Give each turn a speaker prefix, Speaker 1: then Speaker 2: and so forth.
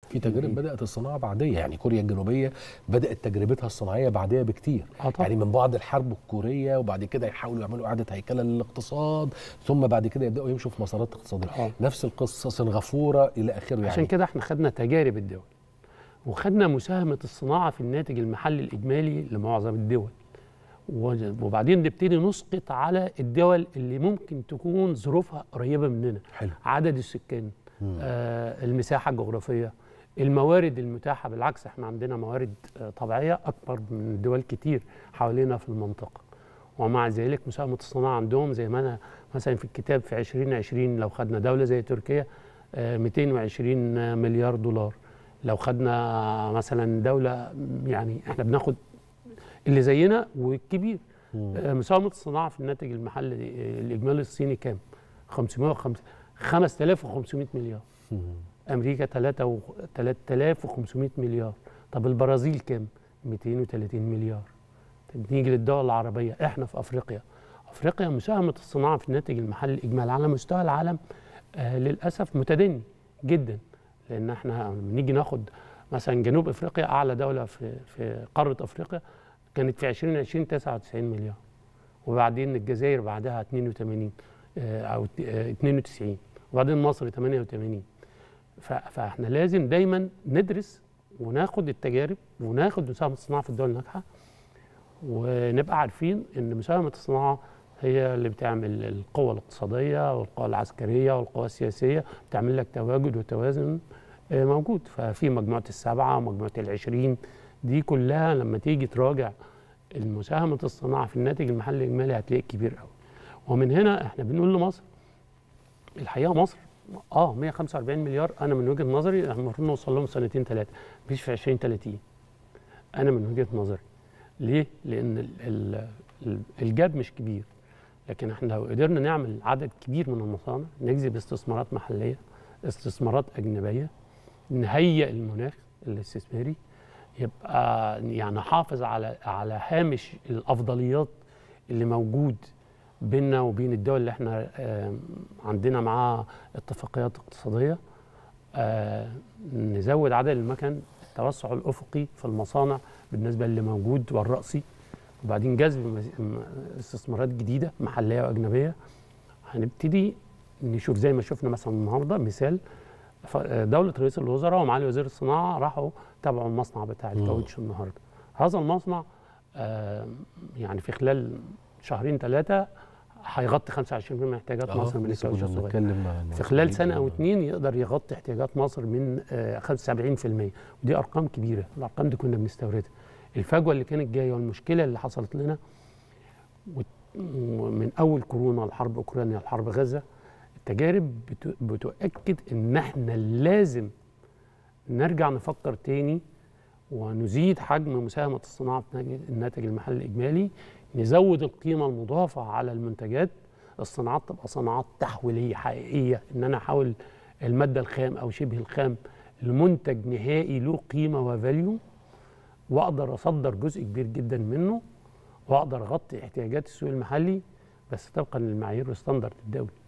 Speaker 1: في تجارب بدات الصناعه بعديه يعني كوريا الجنوبيه بدات تجربتها الصناعيه بعديه بكتير
Speaker 2: آه طبعاً.
Speaker 1: يعني من بعد الحرب الكوريه وبعد كده يحاولوا يعملوا اعاده هيكله للاقتصاد ثم بعد كده يبداوا يمشوا في مسارات اقتصاديه
Speaker 2: آه.
Speaker 1: نفس القصه سنغافوره الى اخره يعني
Speaker 2: عشان كده احنا خدنا تجارب الدول وخدنا مساهمة الصناعة في الناتج المحلي الإجمالي لمعظم الدول و- وبعدين نبتدي نسقط على الدول اللي ممكن تكون ظروفها قريبة مننا
Speaker 1: حلو.
Speaker 2: عدد السكان آه المساحة الجغرافية الموارد المتاحة بالعكس احنا عندنا موارد آه طبيعية أكبر من دول كتير حوالينا في المنطقة ومع ذلك مساهمة الصناعة عندهم زي ما أنا مثلا في الكتاب في 2020 لو خدنا دولة زي تركيا آه، 220 مليار دولار لو خدنا مثلا دولة يعني احنا بناخد اللي زينا والكبير آه، مساهمة الصناعة في الناتج المحلي آه، الإجمالي الصيني كام؟ 505 5500 مليار امريكا 3 و 3500 مليار طب البرازيل كام 230 مليار طب نيجي للدول العربيه احنا في افريقيا افريقيا مساهمه الصناعه في الناتج المحلي الاجمالي على مستوى العالم آه للاسف متدني جدا لان احنا لما نيجي ناخد مثلا جنوب افريقيا اعلى دوله في في قاره افريقيا كانت في 2020 99 مليار وبعدين الجزائر بعدها 82 آه، او آه، 92 وبعدين مصر 88 ف- فاحنا لازم دايما ندرس وناخد التجارب وناخد مساهمه الصناعه في الدول الناجحه ونبقى عارفين ان مساهمه الصناعه هي اللي بتعمل القوة الاقتصادية والقوة العسكرية والقوة السياسية بتعمل لك تواجد وتوازن آه، موجود ففي مجموعة السبعة ومجموعة العشرين دي كلها لما تيجي تراجع المساهمة الصناعة في الناتج المحلي الإجمالي هتلاقي كبير قوي ومن هنا احنا بنقول لمصر الحقيقة مصر اه 145 مليار انا من وجهة نظري احنا المفروض نوصل لهم سنتين ثلاثة مش في 20 30 انا من وجهة نظري ليه؟ لأن ال- ال- ال- الجاب مش كبير لكن احنا لو قدرنا نعمل عدد كبير من المصانع نجذب استثمارات محلية استثمارات أجنبية نهيئ المناخ الاستثماري يبقى يعني نحافظ على على هامش الأفضليات اللي موجود بيننا وبين الدول اللي احنا آم، عندنا معاها اتفاقيات اقتصادية آه، نزود عدد المكن التوسع الافقي في المصانع بالنسبه للي موجود والرأسي وبعدين جذب مز- م- استثمارات جديده محليه واجنبيه هنبتدي نشوف زي ما شفنا مثلا النهارده مثال ف- دوله رئيس الوزراء ومعالي وزير الصناعه راحوا تابعوا المصنع بتاع الكاوتش النهارده هذا المصنع آه، يعني في خلال شهرين ثلاثه هيغطي 25% من احتياجات
Speaker 1: آه،
Speaker 2: مصر من
Speaker 1: لسه
Speaker 2: الكاوتش
Speaker 1: كنا
Speaker 2: الصغير
Speaker 1: بنتكلم مع-
Speaker 2: في خلال سنه او اتنين يقدر يغطي احتياجات مصر من آه، 75% ودي ارقام كبيره الارقام دي كنا بنستوردها الفجوه اللي كانت جايه والمشكله اللي حصلت لنا وت- ومن اول كورونا لحرب اوكرانيا لحرب غزه التجارب بت- بتؤكد ان احنا لازم نرجع نفكر تاني ونزيد حجم مساهمة الصناعة في ناتج- الناتج المحلي الإجمالي نزود القيمة المضافة على المنتجات الصناعات تبقى صناعات تحويلية حقيقية إن أنا أحول المادة الخام أو شبه الخام لمنتج نهائي له قيمة وفاليو وأقدر أصدر جزء كبير جدا منه وأقدر أغطي احتياجات السوق المحلي بس طبقا للمعايير والستاندرد الدولي